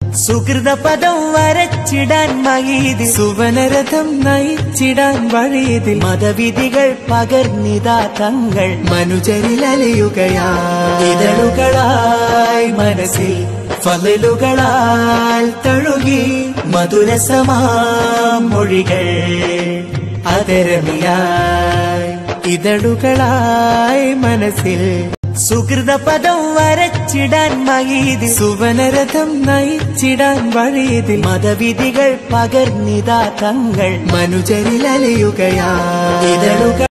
സുഹൃത പദം വരച്ചിടാൻ മഹീതി സുവനരഥം നയിച്ചിടാൻ വഴിയതിൽ മതവിധികൾ പകർന്നിതാ തങ്ങൾ മനുജരിലലിയുകയാ ഇതളുകളായി മനസ്സിൽ ഫലലുകളാൽ തഴുകി മധുരസമാം മൊഴികൾ അതരമിയായി ഇതളുകളായി മനസ്സിൽ സുഹൃത പദം വരച്ചിടാൻ മഹീതി സുവനരഥം നയിച്ചിടാൻ വഴിയതിൽ മതവിധികൾ പകർന്നിതാ തങ്ങൾ മനുജരിലലിയുകയാ ഇതളുകൾ